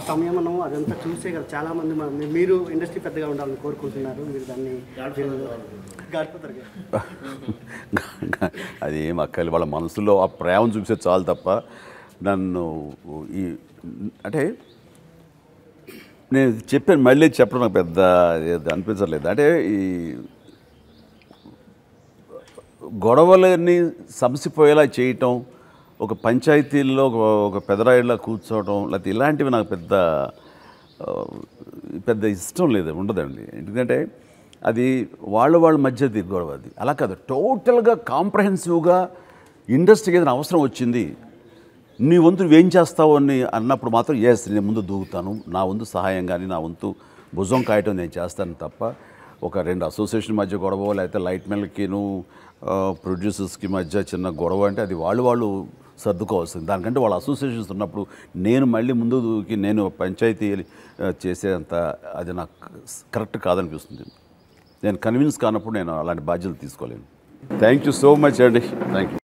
సంయమనం అదంతా చూసే కదా చాలా మంది మ- మీరు ఇండస్ట్రీ పెద్దగా ఉండాలని కోరుకుంటున్నారు మీరు దాన్ని గడిపోతారు కదా. అది ఏం అక్కర్లేదు వాళ్ళ మనసులో ఆ ప్రేమ చూపిస్తే చాలు తప్ప నన్ను ఈ అంటే నేను చెప్పాను మళ్ళీ చెప్పడం నాకు పెద్ద ఏది అనిపించట్లేదు అంటే ఈ గొడవలని సమసిపోయేలా చేయటం ఒక పంచాయతీల్లో ఒక ఒక పెదరాయిలా కూర్చోవడం లేకపోతే ఇలాంటివి నాకు పెద్ద ఆ, పెద్ద ఇష్టం లేదు ఉండదండి ఎందుకంటే అది వాళ్ళ వాళ్ళ మధ్యది గొడవ అది అలా కాదు టోటల్గా కాంప్రహెన్సివ్గా ఇండస్ట్రీకి ఏదైనా అవసరం వచ్చింది నీ వంతు నువ్వేం చేస్తావు అని అన్నప్పుడు మాత్రం ఎస్ నేను ముందు దూకుతాను నా వంతు సహాయం కానీ నా వంతు భుజం కాయటం నేను చేస్తాను తప్ప ఒక రెండు అసోసియేషన్ మధ్య గొడవ లేకపోతే లైట్ మెన్లకిను ప్రొడ్యూసర్స్కి మధ్య చిన్న గొడవ అంటే అది వాళ్ళు వాళ్ళు సర్దుకోవాల్సింది దానికంటే వాళ్ళ అసోసియేషన్స్ ఉన్నప్పుడు నేను మళ్ళీ ముందు దూకి నేను పంచాయతీ ఆ, చేసేంత అది నాకు కరెక్ట్ కాదనిపిస్తుంది నేను కన్విన్స్ కానప్పుడు నేను అలాంటి బాధ్యతలు తీసుకోలేను థ్యాంక్ యూ సో మచ్ అండి థ్యాంక్ యూ